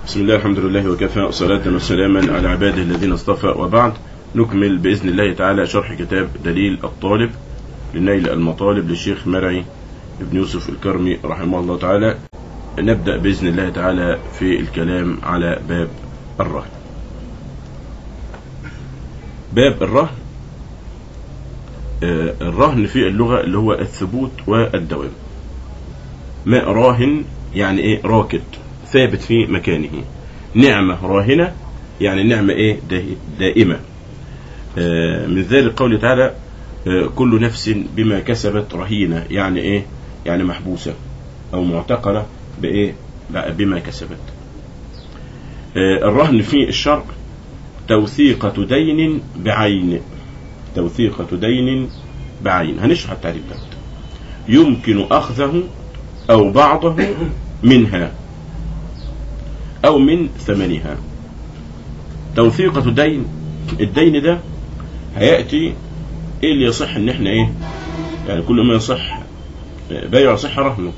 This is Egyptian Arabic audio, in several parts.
بسم الله الحمد لله وكفى وصلاة وسلاما على عباده الذين اصطفى وبعد نكمل بإذن الله تعالى شرح كتاب دليل الطالب لنيل المطالب للشيخ مرعي ابن يوسف الكرمي رحمه الله تعالى نبدأ بإذن الله تعالى في الكلام على باب الرهن باب الرهن آه، الرهن في اللغة اللي هو الثبوت والدوام ماء راهن يعني ايه راكد ثابت في مكانه نعمة راهنة يعني نعمة ايه دا- دائمة آه، من ذلك قوله تعالى آه، كل نفس بما كسبت رهينة يعني ايه يعني محبوسة او معتقلة بايه ب- بما كسبت آه، الرهن في الشرع توثيقة دين بعين توثيقة دين بعين هنشرح التعريف ده يمكن أخذه أو بعضه منها أو من ثمنها توثيقة دين الدين ده هيأتي إيه اللي يصح إن إحنا إيه يعني كل ما يصح بيع يصح رهنه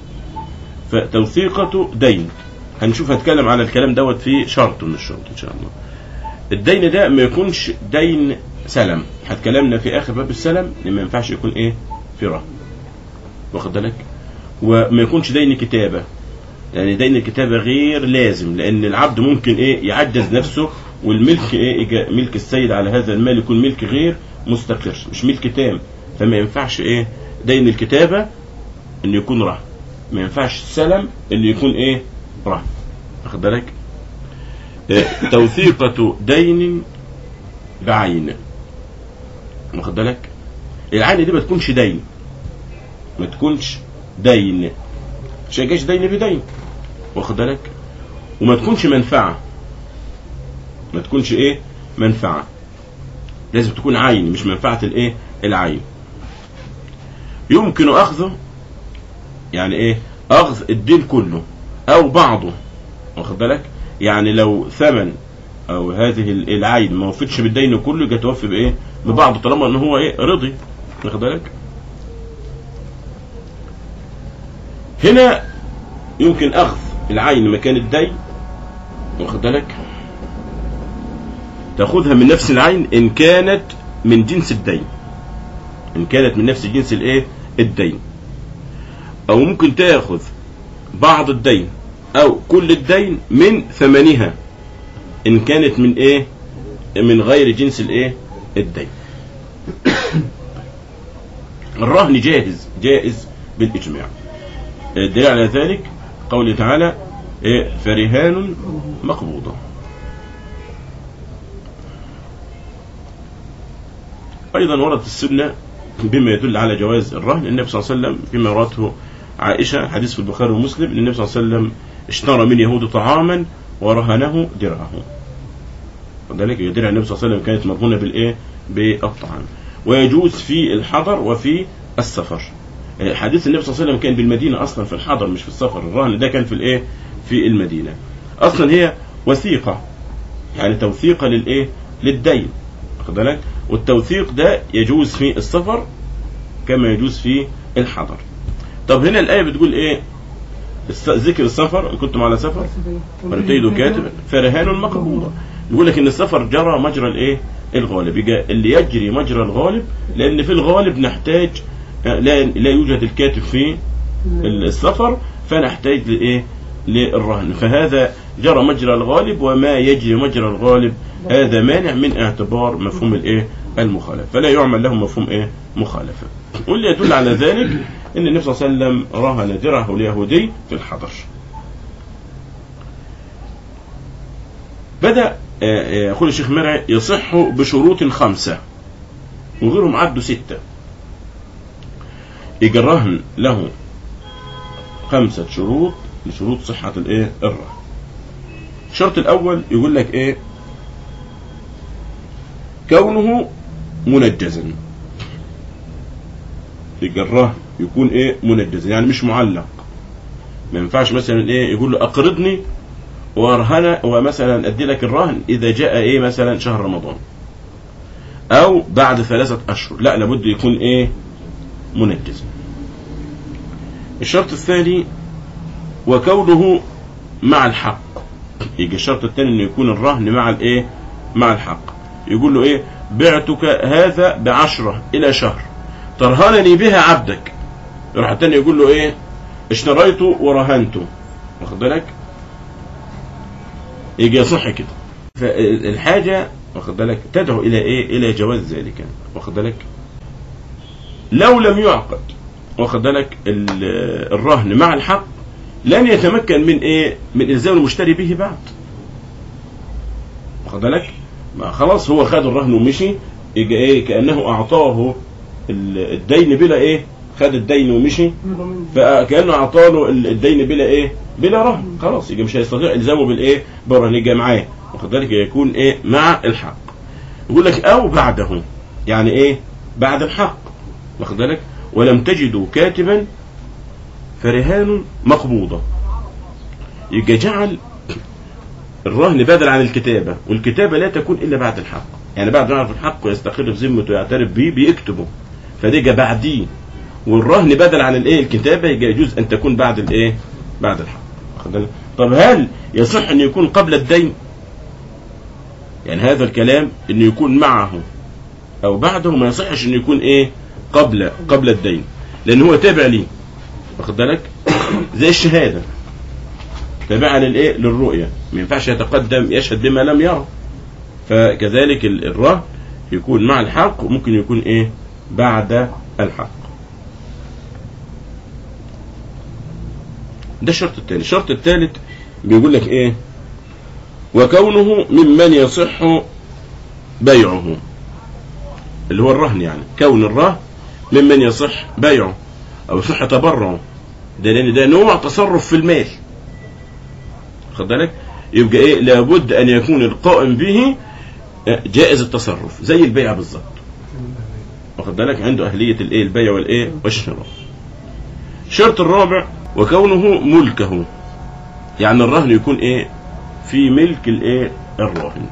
فتوثيقة دين هنشوف هتكلم على الكلام دوت في شرط من الشروط إن شاء الله الدين ده ما يكونش دين سلم هتكلمنا في اخر باب السلم ان ما ينفعش يكون ايه في رهن واخد بالك وما يكونش دين كتابه يعني دين الكتابه غير لازم لان العبد ممكن ايه يعجز نفسه والملك ايه إجا- ملك السيد على هذا المال يكون ملك غير مستقر مش ملك تام فما ينفعش ايه دين الكتابه ان يكون رهن ما ينفعش السلم ان يكون ايه رهن واخد بالك آه، توثيقة دين بعين واخد بالك العين دي ما تكونش دين ما تكونش دين مش يجيش دين بدين واخد بالك وما تكونش منفعة ما تكونش ايه منفعة لازم تكون عين مش منفعة الايه العين يمكن اخذه يعني ايه اخذ الدين كله او بعضه واخد بالك يعني لو ثمن او هذه العين ما وفتش بالدين كله يبقى توفي بايه ببعضه طالما ان هو ايه رضي واخد بالك هنا يمكن اخذ العين مكان الدين واخد بالك تاخذها من نفس العين ان كانت من جنس الدين ان كانت من نفس جنس الايه الدين او ممكن تاخذ بعض الدين او كل الدين من ثمنها ان كانت من ايه من غير جنس الايه الدين الرهن جاهز جائز بالاجماع الدليل على ذلك قوله تعالى إيه فرهان مقبوضة أيضا وردت السنة بما يدل على جواز الرهن النبي صلى الله عليه وسلم فيما روته عائشة حديث في البخاري ومسلم أن النبي صلى الله عليه وسلم اشترى من يهود طعاما ورهنه درعه وذلك درع النبي صلى الله عليه وسلم كانت مرهونة بالإيه بالطعام ويجوز في الحضر وفي السفر حديث النبي صلى الله عليه وسلم كان بالمدينة أصلا في الحضر مش في السفر الرهن ده كان في الإيه في المدينة أصلا هي وثيقة يعني توثيقة للإيه للدين واخد بالك والتوثيق ده يجوز في السفر كما يجوز في الحضر طب هنا الآية بتقول إيه الس- ذكر السفر إن كنتم على سفر فارتيدوا كاتب فرهان مقبوضة يقول لك ان السفر جرى مجرى الايه الغالب يجي اللي يجري مجرى الغالب لان في الغالب نحتاج لا لا يوجد الكاتب في السفر فنحتاج لايه للرهن فهذا جرى مجرى الغالب وما يجري مجرى الغالب هذا مانع من اعتبار مفهوم الايه المخالفه فلا يعمل له مفهوم ايه مخالفه واللي يدل على ذلك ان النبي صلى الله عليه وسلم رهن درعه اليهودي في الحضر بدأ آه، آه، يقول الشيخ مرعي يصح بشروط خمسة وغيرهم عدوا ستة يجي الرهن له خمسة شروط لشروط صحة الايه الرهن الشرط الأول يقول لك ايه كونه منجزا يجي الرهن يكون ايه منجزا يعني مش معلق ما ينفعش مثلا ايه يقول له اقرضني وارهن ومثلا ادي لك الرهن اذا جاء ايه مثلا شهر رمضان او بعد ثلاثة اشهر لا لابد يكون ايه منجز الشرط الثاني وكونه مع الحق يجي الشرط الثاني انه يكون الرهن مع الايه مع الحق يقول له ايه بعتك هذا بعشرة الى شهر ترهنني بها عبدك يروح الثاني يقول له ايه اشتريته ورهنته واخد بالك يجي يصح كده فالحاجة واخد بالك تدعو الى ايه الى جواز ذلك واخد بالك لو لم يعقد واخد بالك ال- الرهن مع الحق لن يتمكن من ايه من الزام المشتري به بعد واخد بالك ما خلاص هو خد الرهن ومشي يجي ايه كانه اعطاه ال- الدين بلا ايه خد الدين ومشي فكانه اعطاه ال- الدين بلا ايه بلا رهن خلاص يجي مش هيستطيع الزامه بالايه بالرهن يجي معاه واخد بالك يكون ايه مع الحق يقول لك او بعده يعني ايه بعد الحق واخد بالك ولم تجدوا كاتبا فرهان مقبوضة يبقى جعل الرهن بدل عن الكتابة والكتابة لا تكون إلا بعد الحق يعني بعد ما يعرف الحق ويستقر في ذمته ويعترف به بيكتبه فدي جا بعديه والرهن بدل عن الايه الكتابة يبقى يجوز أن تكون بعد الايه بعد الحق واخد بالك؟ طب هل يصح أن يكون قبل الدين يعني هذا الكلام أن يكون معه أو بعده ما يصحش أن يكون إيه قبل قبل الدين لأن هو تابع ليه واخد بالك زي الشهادة تابعة للايه للرؤية ما ينفعش يتقدم يشهد بما لم يرى فكذلك ال- الرهن يكون مع الحق وممكن يكون ايه بعد الحق ده الشرط الثاني الشرط الثالث بيقول لك ايه وكونه ممن يصح بيعه اللي هو الرهن يعني كون الرهن ممن يصح بيعه او يصح تبرعه ده لان ده نوع تصرف في المال خد بالك يبقى ايه لابد ان يكون القائم به جائز التصرف زي البيع بالظبط واخد بالك عنده اهليه الايه البيع والايه والشراء الشرط الرابع وكونه ملكه يعني الرهن يكون ايه في ملك الايه الراهن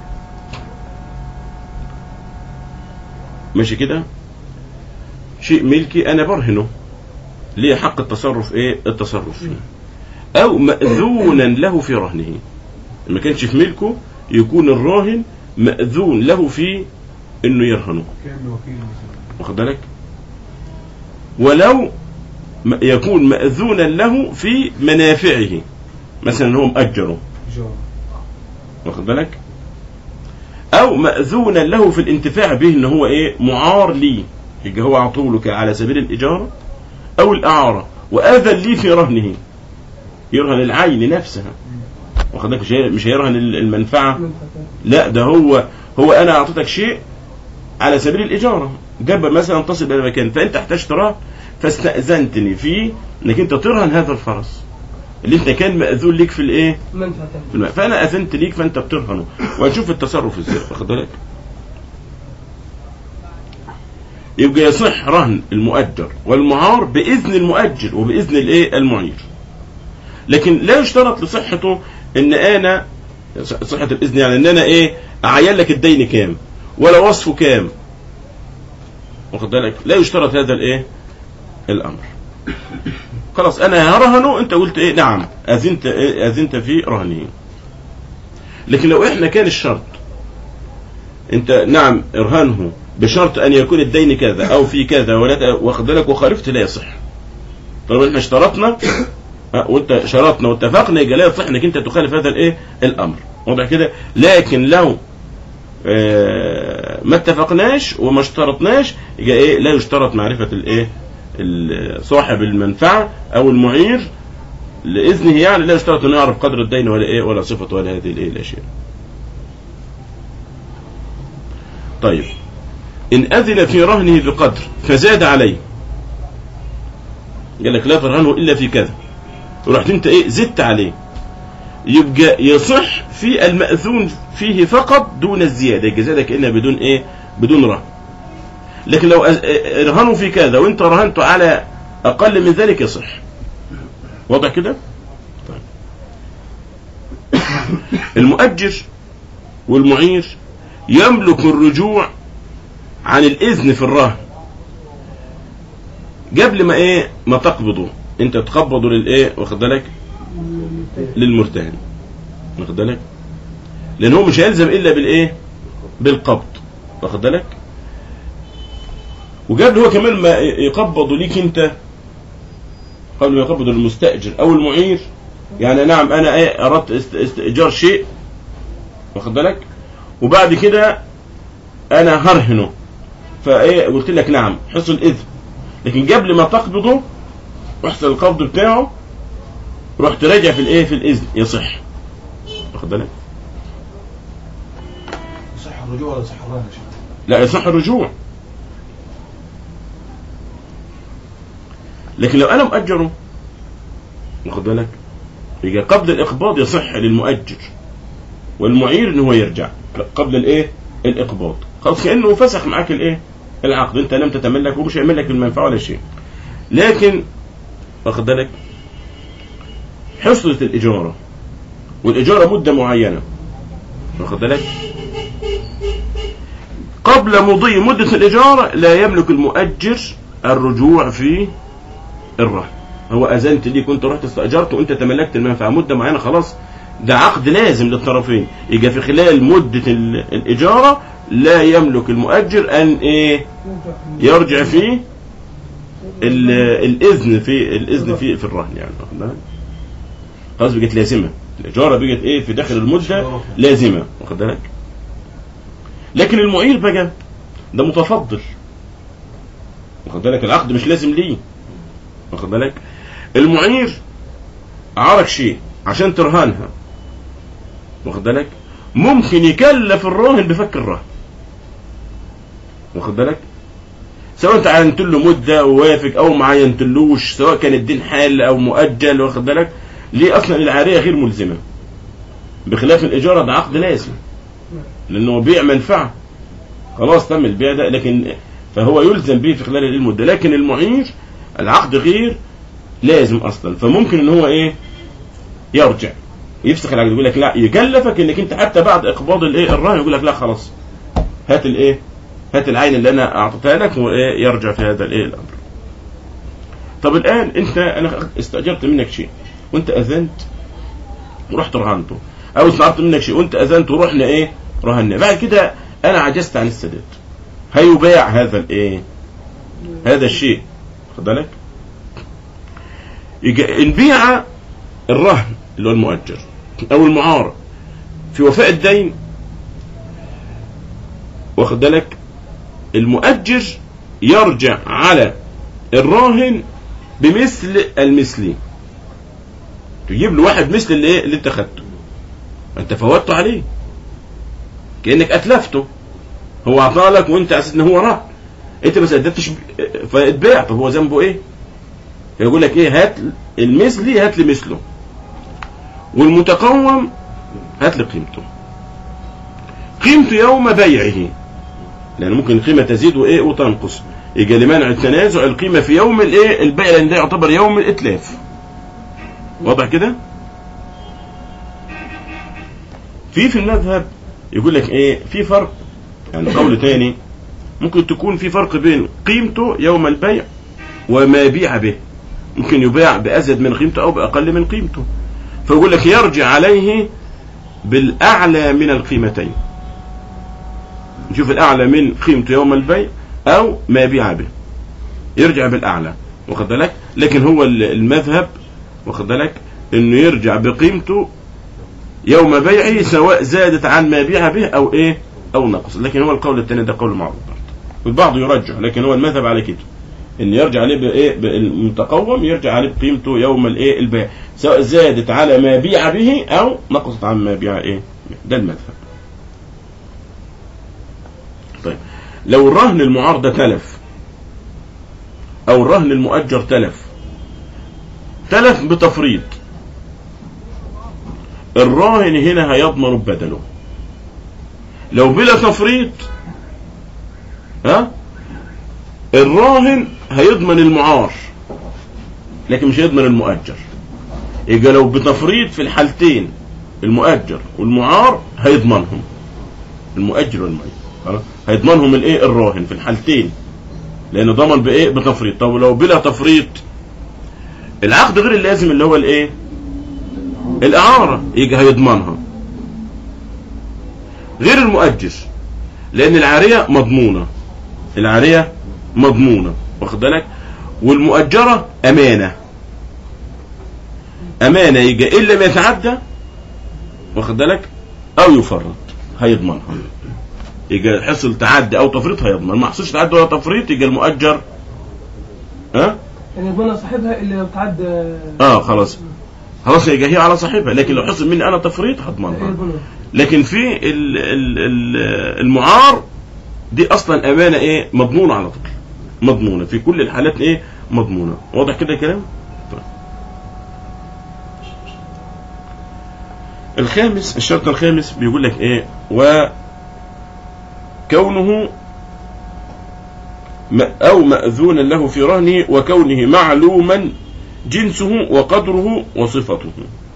ماشي كده شيء ملكي انا برهنه ليه حق التصرف ايه التصرف فيه او ماذونا له في رهنه ما كانش في ملكه يكون الراهن ماذون له في انه يرهنه كأنه وكيل مثلا واخد بالك ولو م- يكون ماذونا له في منافعه مثلا هو مأجره إيجار واخد بالك او ماذونا له في الانتفاع به ان هو ايه معار ليه يبقى هو عطولك على سبيل الاجاره او الاعاره واذن لي في رهنه يرهن العين نفسها واخد بالك مش هي- مش هيرهن ال- المنفعه لا ده هو هو انا اعطيتك شيء على سبيل الاجاره جاب مثلا تصل الى مكان فانت احتجت رهن فاستاذنتني فيه انك انت ترهن هذا الفرس اللي انت كان ماذون ليك في الايه منفعة في الماء فانا اذنت ليك فانت بترهنه وهنشوف التصرف ازاي واخد بالك يبقى يصح رهن المؤجر والمعار باذن المؤجر وباذن الايه المعير لكن لا يشترط لصحته ان انا صحه الاذن يعني ان انا ايه اعين لك الدين كام ولا وصفه كام واخد بالك لا يشترط هذا الايه الامر خلاص انا هرهنه انت قلت ايه نعم اذنت إيه اذنت في رهنه لكن لو احنا كان الشرط انت نعم ارهنه بشرط ان يكون الدين كذا او في كذا ولا ت- واخد بالك وخالفت لا يصح طب احنا اشترطنا اه، وانت شرطنا واتفقنا يبقى لا يصح انك انت تخالف هذا الايه الامر واضح كده لكن لو اه، ما اتفقناش وما اشترطناش يبقى ايه لا يشترط معرفه الايه ال- صاحب المنفعه او المعير لاذنه يعني لا يشترط انه يعرف قدر الدين ولا ايه ولا صفته ولا هذه الايه الاشياء طيب ان اذن في رهنه بقدر فزاد عليه قال لك لا ترهنه الا في كذا ورحت انت ايه زدت عليه يبقى يصح في المأذون فيه فقط دون الزيادة يبقى زيادة كأنها بدون ايه بدون رهن لكن لو أز- اه- رهنوا في كذا وانت رهنته على اقل من ذلك يصح واضح كده طيب المؤجر والمعير يملك الرجوع عن الاذن في الرهن قبل ما ايه ما تقبضه انت تقبضه للايه واخد بالك للمرتهن واخد بالك لان هو مش هيلزم الا بالايه بالقبض واخد بالك وقبل هو كمان ما يقبض ليك انت قبل ما يقبض المستاجر او المعير يعني نعم انا ايه اردت است- استئجار شيء واخد بالك وبعد كده انا هرهنه فايه قلت لك نعم حصل اذن لكن قبل ما تقبضه واحصل القبض بتاعه رحت راجع في الايه في الاذن يصح واخد بالك يصح الرجوع ولا يصح الرهن يا شيخ؟ لا يصح الرجوع لكن لو انا مؤجره واخد بالك يبقى قبل الاقباض يصح للمؤجر والمعير ان هو يرجع قبل الايه الاقباض خلاص كانه فسخ معاك الايه العقد انت لم تتملك ومش هيعمل لك المنفعه ولا شيء لكن واخد بالك حصلت الاجاره والاجاره مده معينه واخد بالك قبل مضي مدة الإجارة لا يملك المؤجر الرجوع في الرهن هو أذنت ليك وأنت رحت استأجرت وأنت تملكت المنفعة مدة معينة خلاص ده عقد لازم للطرفين يبقى في خلال مدة ال- الإجارة لا يملك المؤجر أن إيه يرجع فيه ال- الإذن في الإذن في في الرهن يعني واخد بالك؟ خلاص بقت لازمة الإجارة بقت إيه في داخل المدة لازمة واخد بالك لكن المعير بقى ده متفضل واخد بالك العقد مش لازم ليه واخد بالك المعير عارك شيء عشان ترهنها واخد بالك ممكن يكلف الراهن بفك الرهن واخد بالك سواء انت عينت له مده ووافق او ما عينتلوش سواء كان الدين حال او مؤجل واخد بالك ليه اصلا العاريه غير ملزمه بخلاف الاجاره ده عقد لازم لانه بيع منفعه خلاص تم البيع ده لكن فهو يلزم به في خلال المده لكن المعير العقد غير لازم اصلا فممكن ان هو ايه يرجع يفسخ العقد يقول لك لا يكلفك انك انت حتى بعد اقباض الايه الرهن يقول لك لا خلاص هات الايه هات العين اللي انا اعطيتها لك وايه يرجع في هذا الايه الامر طب الان انت انا استاجرت منك شيء وانت اذنت ورحت رهنته او استعرضت منك شيء وانت اذنت ورحنا ايه رهنا بعد كده انا عجزت عن السداد هيباع هذا الايه هذا الشيء خد بالك يجي- ان بيع الرهن اللي هو المؤجر او المعارض في وفاء الدين واخد بالك المؤجر يرجع على الراهن بمثل المثلي تجيب له واحد مثل اللي ايه اللي انت خدته انت فوتته عليه كانك اتلفته هو اعطاه وانت اساس ان هو راح انت ما سددتش فاتباع طب هو ذنبه ايه يقول لك ايه هات المثلي هات لي مثله والمتقوم هات لي قيمته قيمته يوم بيعه لان ممكن القيمه تزيد وايه وتنقص يجي لمنع التنازع القيمه في يوم الايه البيع لان ده يعتبر يوم الاتلاف واضح كده في في المذهب يقول لك ايه في فرق يعني قول تاني ممكن تكون في فرق بين قيمته يوم البيع وما بيع به ممكن يباع بأزيد من قيمته أو بأقل من قيمته فيقول لك يرجع عليه بالأعلى من القيمتين نشوف الأعلى من قيمته يوم البيع أو ما بيع به يرجع بالأعلى واخد بالك لكن هو المذهب واخد بالك انه يرجع بقيمته يوم بيعه سواء زادت عن ما بيع به او ايه او نقص لكن هو القول الثاني ده قول معروف والبعض يرجح لكن هو المذهب على كده ان يرجع عليه بايه المتقوم يرجع عليه بقيمته يوم الايه البيع سواء زادت على ما بيع به او نقصت عن ما بيع ايه ده المذهب طيب لو الرهن المعارضة تلف او الرهن المؤجر تلف تلف بتفريط الراهن هنا هيضمن بدله لو بلا تفريط ها الراهن هيضمن المعار لكن مش هيضمن المؤجر يبقى لو بتفريط في الحالتين المؤجر والمعار هيضمنهم المؤجر والمؤجر خلاص هيضمنهم الايه الراهن في الحالتين لانه ضمن بايه بتفريط طب لو بلا تفريط العقد غير اللازم اللي هو الايه الاعاره يجي هيضمنها غير المؤجر لان العاريه مضمونه العاريه مضمونه واخد بالك والمؤجره امانه امانه يجي ان لم يتعدى واخد بالك او يفرط هيضمنها يجي حصل تعدي او تفريط هيضمن ما حصلش تعدي ولا تفريط يجي المؤجر ها يعني يضمنها صاحبها اللي لو تعدى اه خلاص خلاص يجي هي على صاحبها لكن لو حصل مني انا تفريط هضمنها يضمنها لكن في ال- ال- ال- المعار دي اصلا امانه ايه مضمونه على طول مضمونه في كل الحالات ايه مضمونه واضح كده الكلام طيب. الخامس الشرط الخامس بيقول لك ايه وكونه م- او ماذونا له في رهنه وكونه معلوما جنسه وقدره وصفته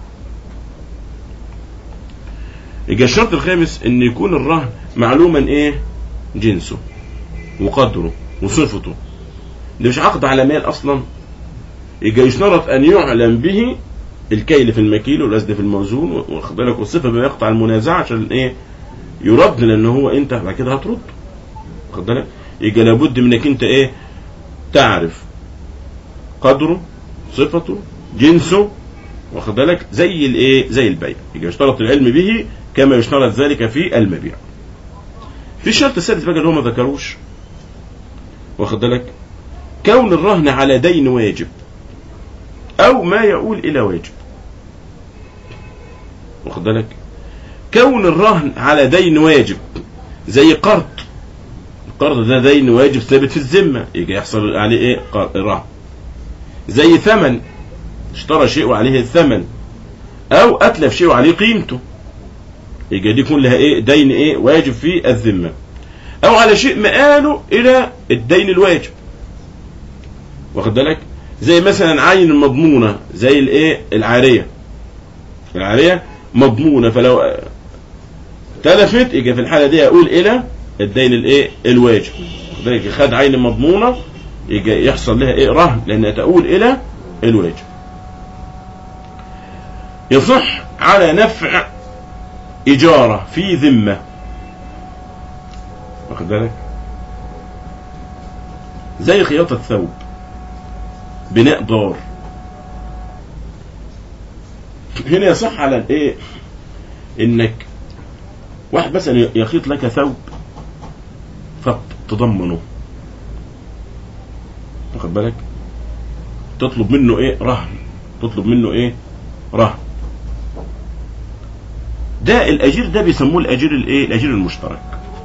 يبقى الشرط الخامس ان يكون الرهن معلوما ايه جنسه وقدره وصفته ده مش عقد على مال اصلا يبقى يشترط ان يعلم به الكيل في المكيل والأسد في الموزون واخد بالك والصفه بما يقطع المنازعه عشان ايه يرد لان هو انت بعد كده هترد واخد بالك يبقى لابد منك انت ايه تعرف قدره صفته جنسه واخد بالك زي الايه زي البيع يبقى يشترط العلم به كما يشترط ذلك في المبيع في الشرط السادس بقى اللي هو ما ذكروش واخد بالك كون الرهن على دين واجب او ما يؤول الى واجب واخد بالك كون الرهن على دين واجب زي قرض القرض ده دين واجب ثابت في الذمه يجي يحصل عليه ايه قر- رهن زي ثمن اشترى شيء وعليه الثمن او اتلف شيء وعليه قيمته يبقى دي يكون لها ايه دين ايه واجب في الذمه او على شيء مآله الى الدين الواجب واخد بالك زي مثلا عين مضمونه زي الايه العاريه العاريه مضمونه فلو آه، تلفت يبقى في الحاله دي اقول الى الدين الايه الواجب واخد بالك خد عين مضمونه يجي يحصل لها ايه رهن لانها تؤول الى الواجب يصح على نفع إجارة في ذمة واخد بالك زي خياطة ثوب بناء دار هنا يصح على الايه انك واحد مثلا يخيط لك ثوب فتضمنه واخد بالك تطلب منه ايه رهن تطلب منه ايه رهن ده الاجير ده بيسموه الاجير الايه الاجير المشترك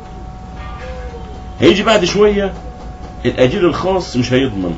هيجي بعد شويه الاجير الخاص مش هيضمن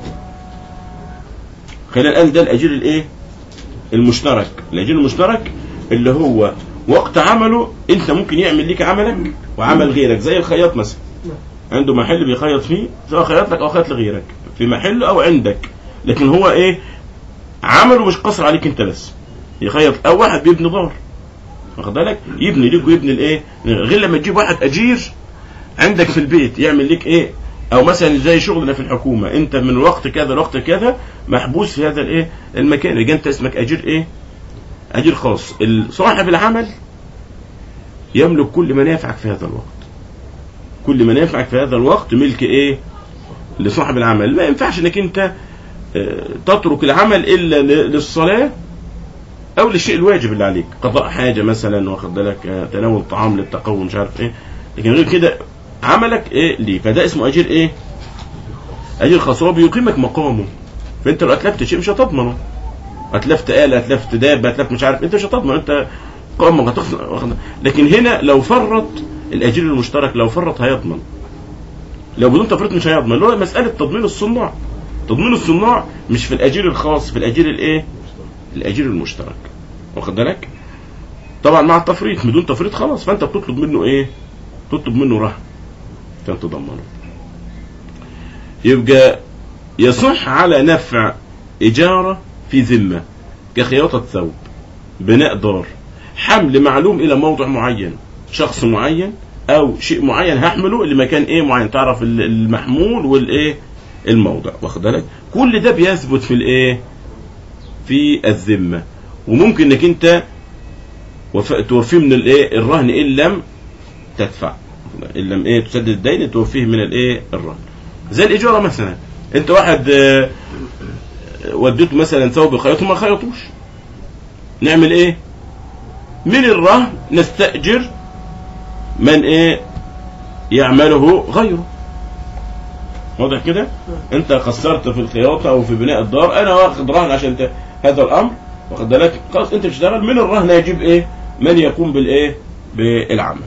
خلينا الان ده الاجير الايه المشترك الاجير المشترك اللي هو وقت عمله انت ممكن يعمل ليك عملك وعمل غيرك زي الخياط مثلا عنده محل بيخيط فيه سواء خيط لك او خيط لغيرك في محله او عندك لكن هو ايه عمله مش قصر عليك انت بس يخيط او واحد بيبني دار واخد بالك يبني ليك ويبني الايه غير لما تجيب واحد اجير عندك في البيت يعمل لك ايه او مثلا زي شغلنا في الحكومه انت من وقت كذا لوقت كذا محبوس في هذا الايه المكان يبقى انت اسمك اجير ايه اجير خاص ال- صاحب العمل يملك كل ما ينفعك في هذا الوقت كل ما ينفعك في هذا الوقت ملك ايه لصاحب العمل ما ينفعش انك انت آه، تترك العمل الا ل- للصلاه او للشيء الواجب اللي عليك قضاء حاجه مثلا واخد بالك آه، تناول طعام للتقوى مش عارف ايه لكن غير كده عملك ايه ليه فده اسمه اجير ايه اجير خاص هو بيقيمك مقامه فانت لو اتلفت شيء مش هتضمنه اتلفت آلة اتلفت دابة اتلفت مش عارف انت مش هتضمن انت قامك هتخسر واخد- لكن هنا لو فرط الاجير المشترك لو فرط هيضمن لو بدون تفريط مش هيضمن اللي هو مسألة تضمين الصناع تضمين الصناع مش في الاجير الخاص في الاجير الايه الاجير المشترك واخد بالك طبعا مع التفريط بدون تفريط خلاص فانت بتطلب منه ايه تطلب منه رهن عشان تضمنه يبقى يصح على نفع إجارة في ذمة كخياطة ثوب بناء دار حمل معلوم إلى موضع معين شخص معين أو شيء معين هحمله لمكان إيه معين تعرف ال- المحمول والإيه الموضع واخد بالك كل ده بيثبت في الإيه في الذمة وممكن إنك أنت وف- توفيه من الإيه الرهن إن لم تدفع ان لم ايه تسدد الدين توفيه من الايه الرهن زي الاجاره مثلا انت واحد آه، وديته مثلا ثوب يخيطه ما خيطوش نعمل ايه من الرهن نستأجر من ايه يعمله غيره واضح كده انت قصرت في الخياطه او في بناء الدار انا واخد رهن عشان ت... هذا الامر واخد بالك خلاص انت بتشتغل من الرهن يجيب ايه من يقوم بالايه بالعمل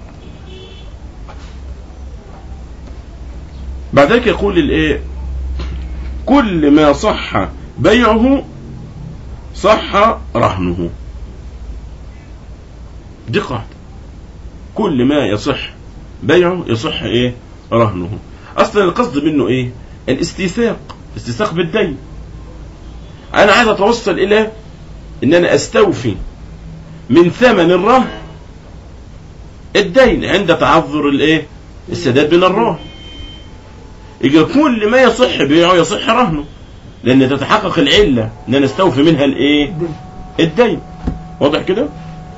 بعد ذلك يقول الايه كل ما صح بيعه صح رهنه دي قاعدة كل ما يصح بيعه يصح ايه رهنه اصلا القصد منه ايه الاستيثاق استيثاق بالدين انا عايز اتوصل الى ان انا استوفي من ثمن الرهن الدين عند تعذر الايه السداد من الرهن يجي كل ما يصح بيعه يصح رهنه لان تتحقق العله ان انا استوفي منها الايه الدين. الدين واضح كده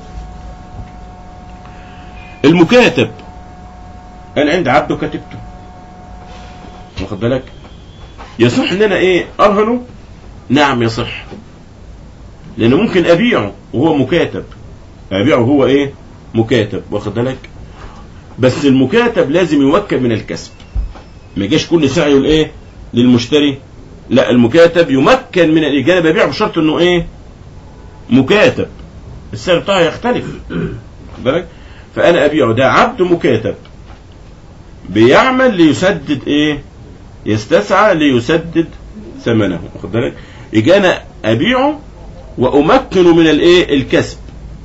المكاتب انا عندي عبد وكاتبته واخد بالك يصح ان انا ايه ارهنه نعم يصح لانه ممكن ابيعه وهو مكاتب ابيعه وهو ايه مكاتب واخد بالك بس المكاتب لازم يوكل من الكسب ما يجيش كل سعيه الايه للمشتري لا المكاتب يمكن من الاجانب ببيع بشرط انه ايه مكاتب السعر بتاعه يختلف واخد بالك فانا ابيعه ده عبد مكاتب بيعمل ليسدد ايه يستسعى ليسدد ثمنه واخد بالك يجي انا ابيعه وامكنه من الايه الكسب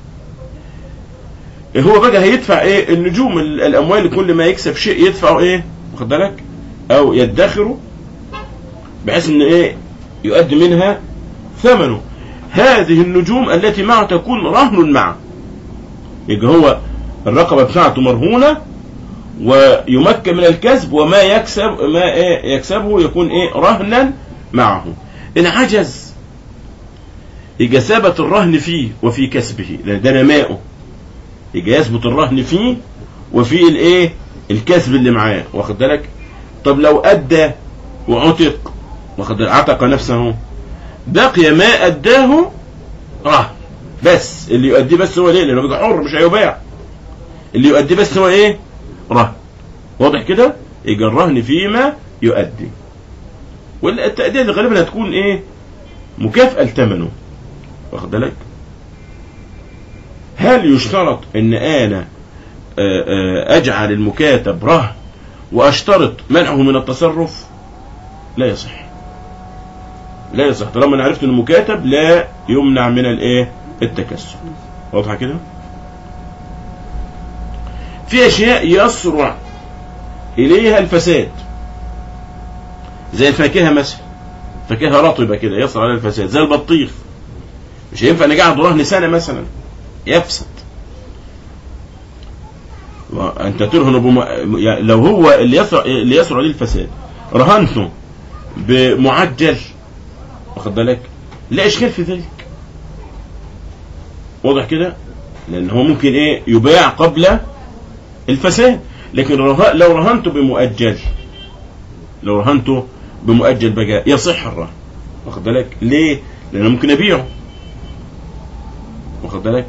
هو بقى هيدفع ايه النجوم ال- الاموال كل ما يكسب شيء يدفعه ايه واخد بالك او يدخره بحيث ان ايه يؤدي منها ثمنه هذه النجوم التي معه تكون رهن معه يبقى هو الرقبة بتاعته مرهونة ويمكن من الكسب وما يكسب ما إيه يكسبه يكون ايه رهنا معه ان عجز يبقى ثبت الرهن فيه وفي كسبه لان ده نماؤه يبقى يثبت الرهن فيه وفي الايه الكسب اللي معاه واخد بالك طب لو ادى وعتق واخد بالك؟ عتق نفسه بقي ما اداه رهن بس اللي يؤديه بس هو ليه لانه بقى حر مش هيباع اللي يؤديه بس هو ايه رهن واضح كده يبقى الرهن فيما يؤدي والتأدية اللي غالبا هتكون ايه مكافأة لثمنه واخد بالك هل يشترط ان انا آه، آه، اجعل المكاتب رهن واشترط منعه من التصرف لا يصح لا يصح طالما انا عرفت ان المكاتب لا يمنع من الايه التكسب واضحه كده في اشياء يسرع اليها الفساد زي الفاكهه مثلا فاكهه رطبه كده يسرع عليها الفساد زي البطيخ مش هينفع نقعد رهن سنه مثلا يفسد انت ترهن بم... يعني لو هو اللي يسرع اللي يسرع عليه الفساد رهنته بمعجل واخد بالك لا اشكال في ذلك واضح كده لان هو ممكن ايه يباع قبل الفساد لكن رها- لو رهنته بمؤجل لو رهنته بمؤجل بقى يصح الرهن واخد بالك ليه لانه ممكن ابيعه واخد بالك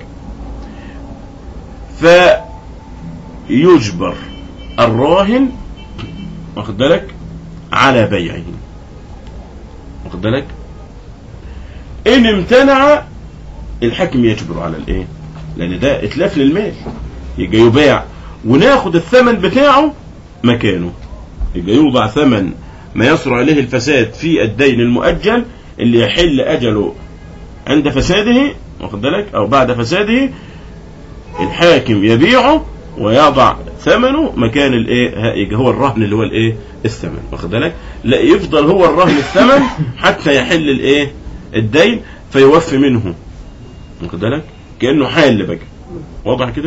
فيجبر الراهن واخد بالك على بيعه واخد بالك ان امتنع الحاكم يجبر على الايه لان ده اتلاف للمال يبقى يباع وناخد الثمن بتاعه مكانه يبقى يوضع ثمن ما يسرع اليه الفساد في الدين المؤجل اللي يحل اجله عند فساده واخد بالك او بعد فساده الحاكم يبيعه ويضع ثمنه مكان الايه ها- يبقى هو الرهن اللي هو الايه الثمن واخد بالك لا يفضل هو الرهن الثمن حتى يحل الايه الدين فيوفي منه واخد بالك كانه حال بقى واضح كده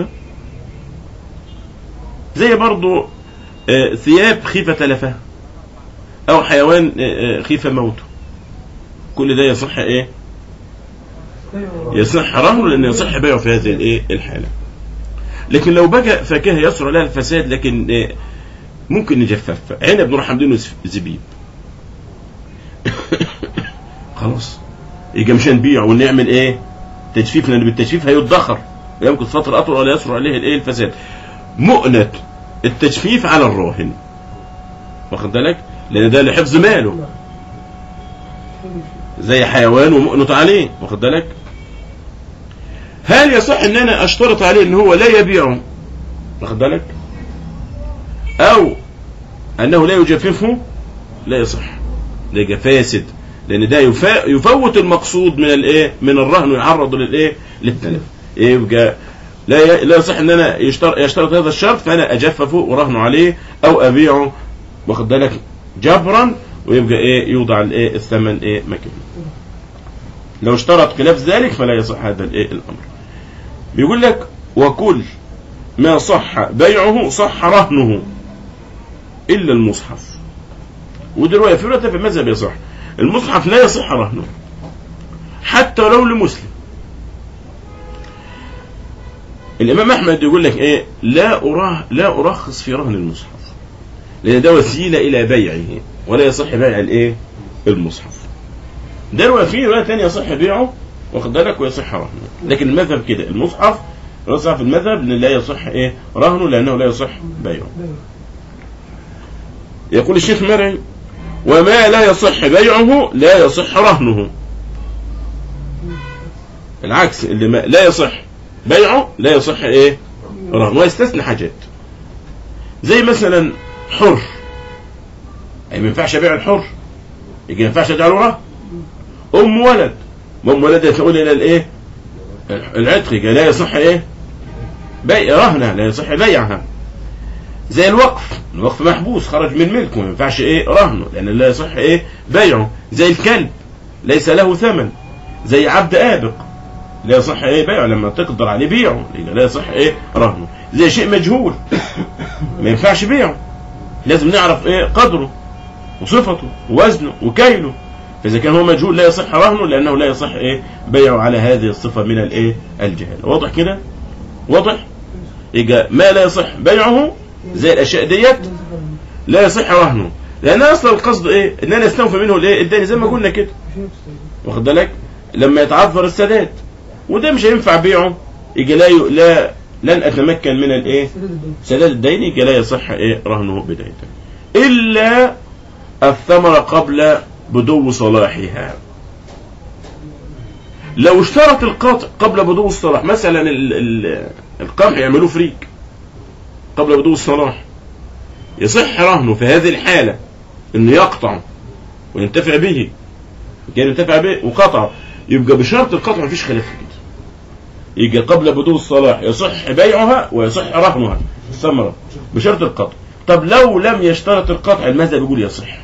زي برضو آه، ثياب خيفة تلفها او حيوان آه، آه، خيفة موته كل ده يصح ايه ايوه يصح رهنه لان يصح بيعه في هذه الايه الحاله لكن لو بقى فاكهه يسر لها الفساد لكن آه، ممكن نجففها عنب نروح عاملينه زبيب خلاص يبقى مش هنبيع ونعمل ايه تجفيف لان بالتجفيف هيدخر يمكن فتره اطول ولا يسر عليه الايه الفساد مؤنة التجفيف على الراهن واخد بالك لان ده لحفظ ماله زي حيوان ومؤنة عليه واخد بالك هل يصح ان انا اشترط عليه ان هو لا يبيعه واخد بالك او انه لا يجففه لا يصح ده يبقى فاسد لان ده يفا- يفوت المقصود من الايه من الرهن ويعرض للايه للتلف يبقى لا ي- لا يصح ان انا يشترط, يشترط هذا الشرط فانا اجففه ورهنه عليه او ابيعه واخد بالك جبرا ويبقى ايه يوضع الايه الثمن ايه مكانه لو اشترط خلاف ذلك فلا يصح هذا الايه الامر بيقول لك وكل ما صح بيعه صح رهنه الا المصحف ودي روايه في روايه في المذهب يصح المصحف لا يصح رهنه حتى لو لمسلم الامام احمد يقول لك ايه لا اراه لا ارخص في رهن المصحف لان ده وسيله الى بيعه ولا يصح بيع الايه المصحف ده روايه في روايه ثانيه يصح بيعه واخد بالك ويصح رهنه لكن المذهب كده المصحف يصح في المذهب ان لا يصح ايه رهنه لانه لا يصح بيعه يقول الشيخ مرعي وما لا يصح بيعه لا يصح رهنه العكس اللي ما لا يصح بيعه لا يصح ايه رهنه ويستثنى حاجات زي مثلا حر اي ما ينفعش ابيع الحر يجي ما ينفعش اجعله رهن ام ولد ام ولد تقول الى الايه العتق يجي لا يصح ايه بيع رهنه لا يصح بيعها زي الوقف الوقف محبوس خرج من ملكه ما ينفعش ايه رهنه لان لا يصح ايه بيعه زي الكلب ليس له ثمن زي عبد آبق لا يصح ايه بيعه لما تقدر عليه بيعه يبقى لا يصح ايه رهنه زي شيء مجهول ما ينفعش بيعه لازم نعرف ايه قدره وصفته ووزنه وكيله فاذا كان هو مجهول لا يصح رهنه لانه لا يصح ايه بيعه على هذه الصفه من الايه الجهاله واضح كده واضح يبقى ما لا يصح بيعه زي الاشياء ديت لا يصح رهنه لان اصلا القصد ايه ان انا استوفي منه الايه الدين زي ما قلنا كده واخد بالك لما يتعذر السداد وده مش هينفع بيعه يجي لا ي... لا لن اتمكن من الايه سداد الدين يجي لا يصح ايه رهنه بدايه الا الثمره قبل بدو صلاحها لو اشترط القطع قبل بدو الصلاح مثلا ال... ال... القمح يعملوه فريك قبل بدو الصلاح يصح رهنه في هذه الحالة انه يقطع وينتفع به كان ينتفع به وقطع يبقى بشرط القطع مفيش خلاف في كده يبقى قبل بدو الصلاح يصح بيعها ويصح رهنها الثمرة بشرط القطع طب لو لم يشترط القطع المذهب يقول يصح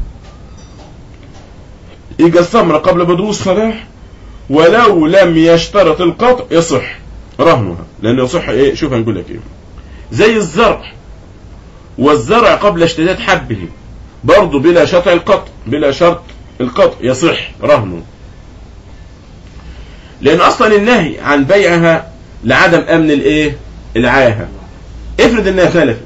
يبقى الثمرة قبل بدو الصلاح ولو لم يشترط القطع يصح رهنها لانه يصح ايه شوف هنقول لك ايه زي الزرع والزرع قبل اشتداد حبه برضه بلا شطع القطع بلا شرط القطع يصح رهنه لان اصلا النهي عن بيعها لعدم امن الايه العاهه افرض انها تلفت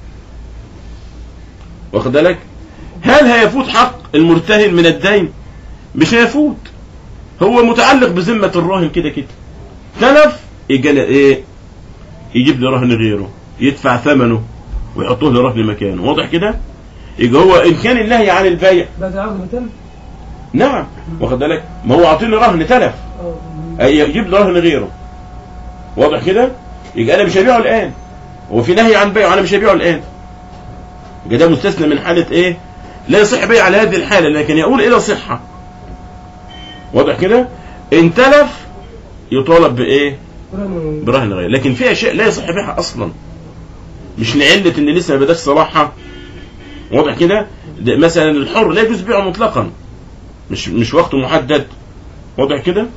واخد بالك هل هيفوت حق المرتهن من الدين مش هيفوت هو متعلق بذمه الراهن كده كده تلف يجي ايه يجيب له رهن غيره يدفع ثمنه ويحطوه له رهن مكانه واضح كده يبقى هو ان كان النهي عن البيع بعد عقد مثلا نعم واخد بالك ما هو عاطيني رهن تلف أي يجيب له رهن غيره واضح كده يبقى انا مش هبيعه الان هو في نهي عن بيعه انا مش هبيعه الان يبقى ده مستثنى من حاله ايه لا يصح بيع على هذه الحاله لكن يقول الى صحه واضح كده ان تلف يطالب بايه برهن غير لكن في اشياء لا يصح بيعها اصلا مش لعله ان لسه ما بداش صلاحها واضح كده ده مثلا الحر لا يجوز بيعه مطلقا مش مش وقت محدد واضح كده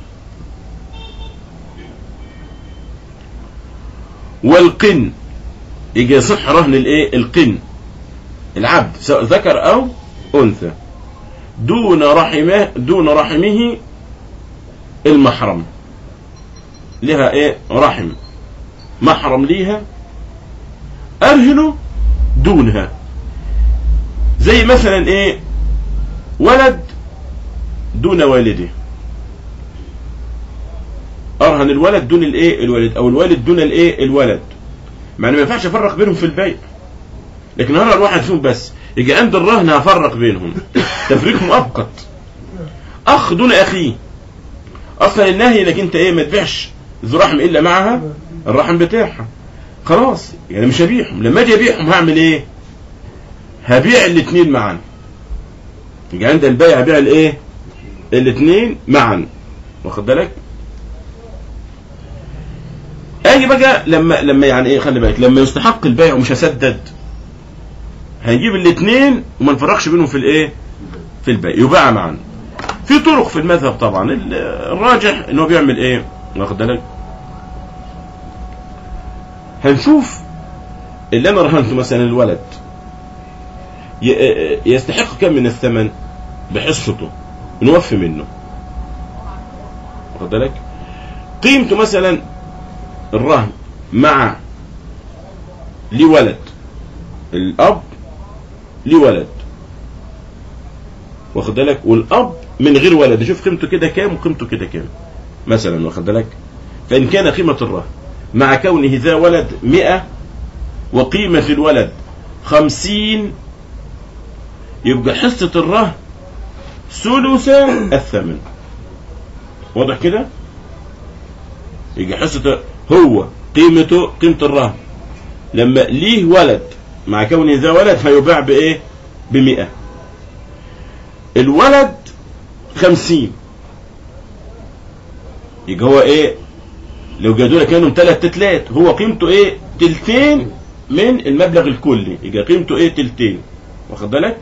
والقن يجي يصح رهن الايه القن العبد سواء ذكر او انثى دون رحمه دون رحمه المحرم لها ايه رحم محرم ليها ارهنه دونها زي مثلا ايه ولد دون والده ارهن الولد دون الايه الولد او الوالد دون الايه الولد مع ما ينفعش افرق بينهم في البيع لكن هرهن واحد فيهم بس يجي عند الرهن هفرق بينهم تفريق مؤقت اخ دون اخيه اصلا النهي انك انت ايه ما تبيعش ذو رحم الا معها الرحم بتاعها خلاص يعني مش هبيعهم لما اجي ابيعهم هعمل ايه هبيع الاثنين معا يجي عند البيع هبيع الايه الاثنين معا واخد بالك اجي بقى لما لما يعني ايه خلي بالك لما يستحق البيع ومش هسدد هنجيب الاثنين وما نفرقش بينهم في الايه في البيع يباع معا في طرق في المذهب طبعا ال- الراجح ان هو بيعمل ايه واخد بالك هنشوف اللي انا رهنته مثلا الولد ي- يستحق كم من الثمن بحصته نوفي منه واخد بالك قيمته مثلا الرهن مع لولد الاب لولد واخد بالك والاب من غير ولد شوف قيمته كده كام وقيمته كده كام مثلا واخد بالك فان كان قيمه الرهن مع كونه ذا ولد مئة وقيمة الولد خمسين يبقى حصة الرهن ثلث الثمن واضح كده يبقى حصة هو قيمته قيمة الرهن لما ليه ولد مع كونه ذا ولد هيباع بإيه بمئة الولد خمسين يبقى هو ايه لو جادوا لك كانوا ثلاث تتلات هو قيمته ايه تلتين من المبلغ الكلي يبقى قيمته ايه تلتين واخد بالك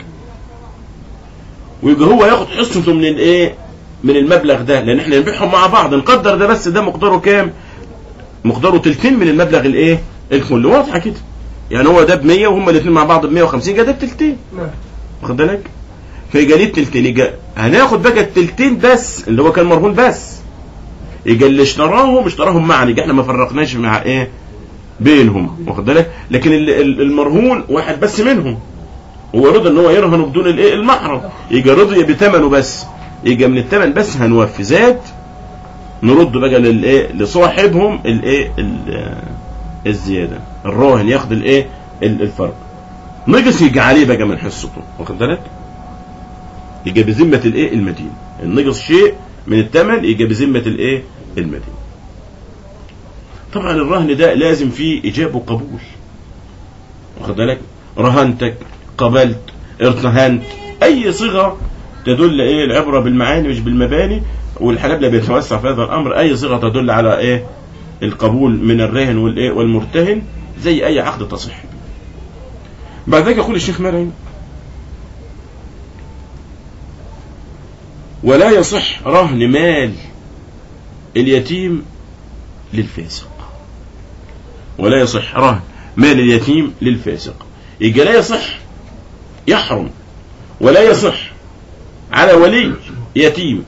ويبقى هو ياخد حصته من الايه من المبلغ ده لان احنا نبيعهم مع بعض نقدر ده بس ده مقداره كام مقداره تلتين من المبلغ الايه الكلي واضحه كده يعني هو ده ب 100 وهم الاثنين مع بعض ب 150 يبقى ده بتلتين نعم واخد بالك فيجي ليه التلتين يجي هناخد بقى التلتين بس اللي هو كان مرهون بس يجي اللي اشتراهم اشتراهم معا يجي احنا ما فرقناش مع ايه بينهم واخد بالك لكن ال- ال- المرهون واحد بس منهم هو رضى ان هو يرهن بدون الايه المحرم يجي رضي بثمنه بس يجي من الثمن بس هنوفي زاد نرد بقى للايه لصاحبهم الايه ال- الزياده الراهن ياخد الايه ال- الفرق نقص يجي عليه بقى من حصته واخد بالك يجي بذمه الايه المدين النقص شيء من الثمن يجي بذمه الايه المدين طبعا الرهن ده لازم فيه اجابه وقبول واخد بالك رهنتك قبلت ارتهنت اي صيغه تدل ايه العبره بالمعاني مش بالمباني والحنابلة بيتوسع في هذا الامر اي صيغه تدل على ايه القبول من الراهن والايه والمرتهن زي اي عقد تصح به. بعد ذلك يقول الشيخ مرعي ولا يصح رهن مال اليتيم للفاسق ولا يصح رهن مال اليتيم للفاسق يبقى لا يصح يحرم ولا يصح على ولي يتيم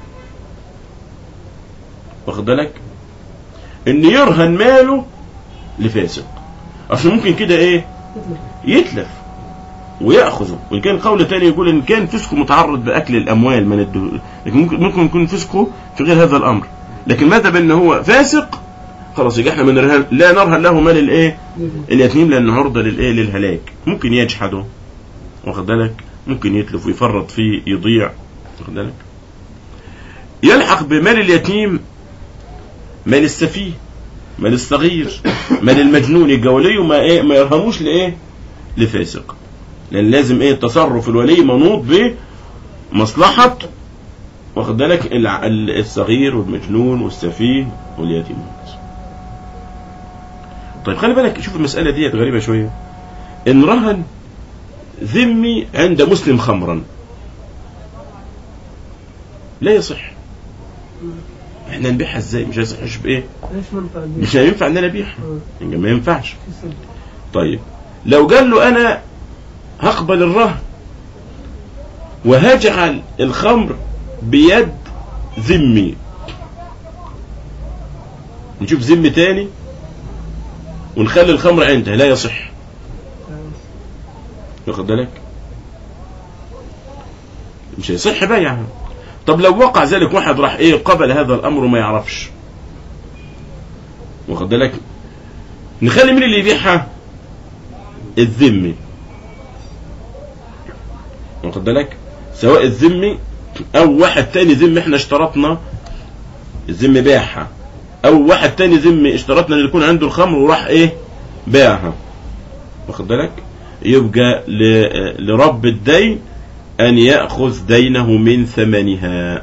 واخد بالك ان يرهن ماله لفاسق اصل ممكن كده ايه يتلف ويأخذه وإن كان قول تاني يقول إن كان فسقه متعرض بأكل الأموال من الدهو لكن ممكن ممكن يكون فسقه في غير هذا الأمر لكن ماذا بأن هو فاسق خلاص يبقى احنا من الرهان لا نرهن له مال الايه اليتيم لانه عرضه للايه للهلاك ممكن يجحده واخد بالك ممكن يتلف ويفرط فيه يضيع واخد بالك يلحق بمال اليتيم مال السفيه مال الصغير مال المجنون الجولي وما ايه ما يرهنوش لايه لفاسق لان لازم ايه تصرف الولي منوط بمصلحه واخد بالك الع- ال- الصغير والمجنون والسفيه واليتيم طيب خلي بالك شوف المسألة ديت غريبة شوية إن رهن ذمي عند مسلم خمرا لا يصح احنا نبيعها ازاي مش هيصحش بايه ليش منفع دي؟ مش هينفع ان انا ابيعها آه، يعني ما ينفعش في سبب. طيب لو قال له انا هقبل الرهن وهجعل الخمر بيد ذمي نشوف ذمي تاني ونخلي الخمر عندها لا يصح واخد بالك مش هيصح بيعها طب لو وقع ذلك واحد راح ايه قبل هذا الامر وما يعرفش واخد بالك نخلي مين اللي يبيعها الذمي واخد بالك سواء الذمي او واحد تاني ذمي احنا اشترطنا الذمي باعها او واحد تاني ذمي اشترطنا ان يكون عنده الخمر وراح ايه باعها واخد بالك يبقى ل- لرب الدين ان ياخذ دينه من ثمنها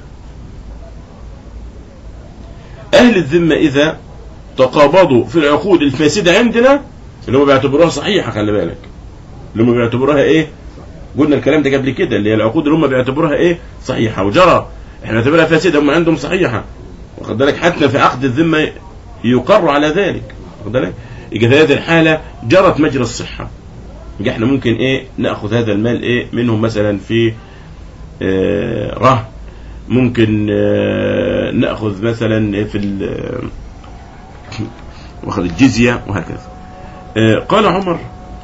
اهل الذمه اذا تقابضوا في العقود الفاسده عندنا اللي هم بيعتبروها صحيحه خلي بالك اللي هم بيعتبروها ايه قلنا الكلام ده قبل كده اللي هي العقود اللي هم بيعتبروها ايه صحيحه وجرى احنا نعتبرها فاسده هم عندهم صحيحه واخد بالك حتى في عقد الذمه يقر على ذلك واخد بالك يبقى في هذه الحاله جرت مجرى الصحه يبقى احنا ممكن ايه ناخذ هذا المال ايه منهم مثلا في آه رهن ممكن آه ناخذ مثلا في ال- واخذ الجزيه وهكذا آه قال عمر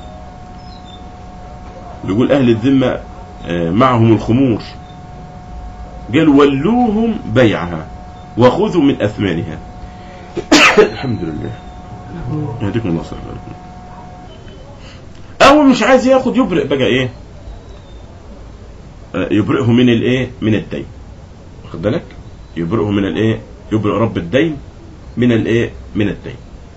بيقول اهل الذمه آه معهم الخمور قال ولوهم بيعها وخذوا من اثمانها الحمد لله يهديكم الله صلى الله عليه وسلم او مش عايز ياخد يبرئ بقى ايه آه، يبرئه من الايه من الدين واخد بالك يبرئه من الايه يبرئ رب الدين من الايه من الدين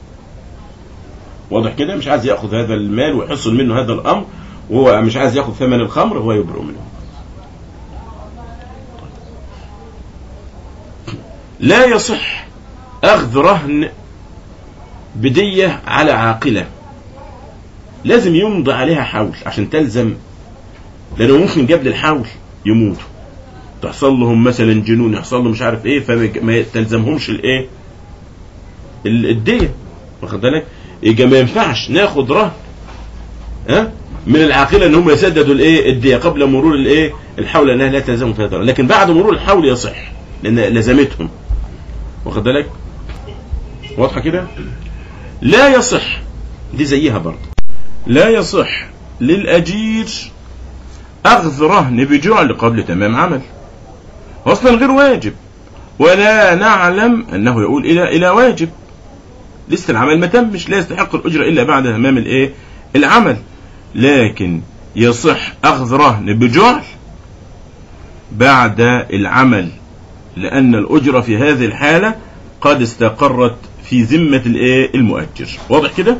واضح كده مش عايز ياخذ هذا المال ويحصل منه هذا الامر وهو مش عايز ياخذ ثمن الخمر هو يبرئ منه لا يصح اخذ رهن بدية على عاقلة لازم يمضي عليها حول عشان تلزم لانه ممكن قبل الحول يموتوا تحصل لهم مثلا جنون يحصل لهم مش عارف ايه فما ما تلزمهمش الايه ال- الدية واخد بالك يبقى ما ينفعش ناخد رهن ها من العاقله ان هم يسددوا الايه الدية قبل مرور الايه الحول لانها لا تلزمهم في هذا لكن بعد مرور الحول يصح لان لزمتهم واخد بالك واضحه كده لا يصح دي زيها برضه لا يصح للاجير اخذ رهن بجعل قبل تمام عمل اصلا غير واجب ولا نعلم انه يقول الى الى واجب لسه العمل ما تمش لا يستحق الاجره الا بعد تمام الايه العمل لكن يصح اخذ رهن بجعل بعد العمل لان الاجره في هذه الحاله قد استقرت في ذمه الايه المؤجر واضح كده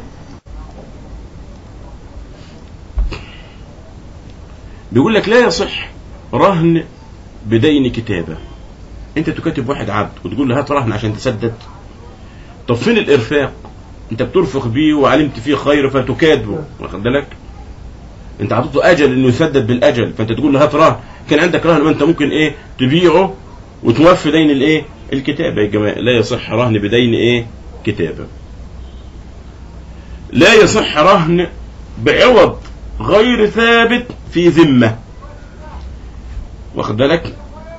بيقول لك لا يصح رهن بدين كتابه انت تكاتب واحد عبد وتقول له هات رهن عشان تسدد طب فين الارفاق انت بترفق بيه وعلمت فيه خير فتكاتبه واخد بالك انت عطيته اجل انه يسدد بالاجل فانت تقول له هات رهن كان عندك رهن ما انت ممكن ايه تبيعه وتوفي دين الايه الكتابه يا جماعه لا يصح رهن بدين ايه كتابه لا يصح رهن بعوض غير ثابت في ذمه واخد بالك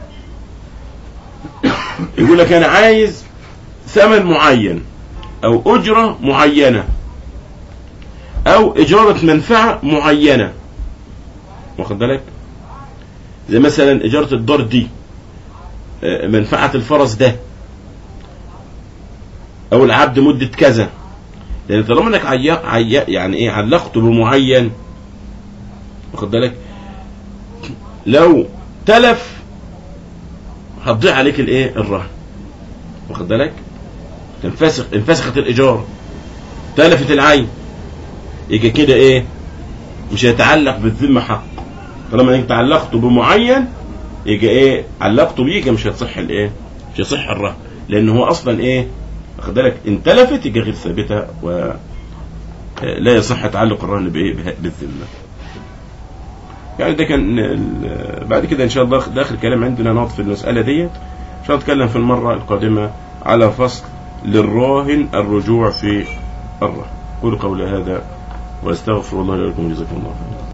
يقول لك انا عايز ثمن معين او اجره معينه او اجاره منفعه معينه واخد بالك زي مثلا اجاره الدار دي آه، منفعه الفرس ده او العبد مده كذا لان طالما انك عي... عي... يعني ايه علقته بمعين واخد بالك لو تلف هتضيع عليك الايه الرهن واخد بالك تنفسخ انفسخت الايجار تلفت العين يجي كده ايه مش هيتعلق بالذمه حق طالما انك تعلقته بمعين يجي ايه علقته بيه يجي مش هتصح الايه مش هيصح الرهن لان هو اصلا ايه واخد بالك ان تلفت يجي غير ثابته و لا يصح تعلق الرهن بايه به- بالذمه يعني ده كان ال- بعد كده ان شاء الله ده اخر كلام عندنا نقط في المساله ديت ان شاء الله نتكلم في المره القادمه على فصل للراهن الرجوع في الرهن قولوا قولي هذا واستغفر الله لي ولكم جزاكم الله خيرا